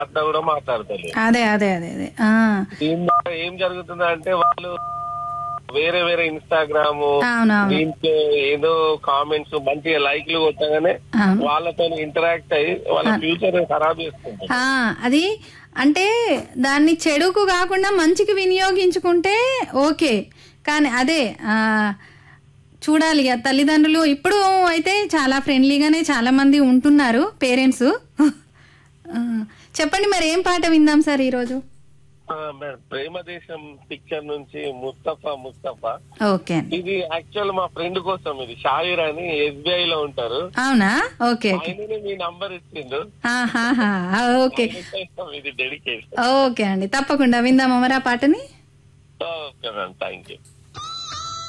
అట్లా కూడా మాట్లాడతలేదు అదే అదే అదే అదే ఆ, దీని ద్వారా ఏం జరుగుతుంది అంటే వాళ్ళు వేరే వేరే ఇన్స్టాగ్రామ్ అవునవును దీంట్లో ఏదో కామెంట్స్ మంచిగా లైక్లు కొట్టగానే అవును వాళ్ళతో ఇంటరాక్ట్ అయ్యి వాళ్ళ ఫ్యూచర్ ఖరాబ్ చేసుకుంటారు ఆ, అది అంటే దాన్ని చెడుకు కాకుండా మంచికి వినియోగించుకుంటే ఓకే కానీ అదే ఆ, చూడాలి ఇక తల్లిదండ్రులు ఇప్పుడు అయితే చాలా ఫ్రెండ్లీగానే చాలా మంది ఉంటున్నారు పేరెంట్స్ చెప్పండి మరి ఏం పాట విందాం సార్ ఈరోజు ఆ, మేడం ప్రేమ దేశం పిక్చర్ నుంచి ముస్తఫా ముస్తఫా ఓకే అండి ఇది యాక్చువల్ మా ఫ్రెండ్ కోసం ఇది షాయిర్ అని ఎస్బీఐ లో ఉంటారు అవునా ఓకే ఓకే ఆయననే మీ నంబర్ ఇచ్చిండు ఆహాహా, ఓకే ఇది డెడికేషన్ ఓకే అండి తప్పకుండా విందామా మరి ఆ పాటని ఓకే మేడం థ్యాంక్ యూ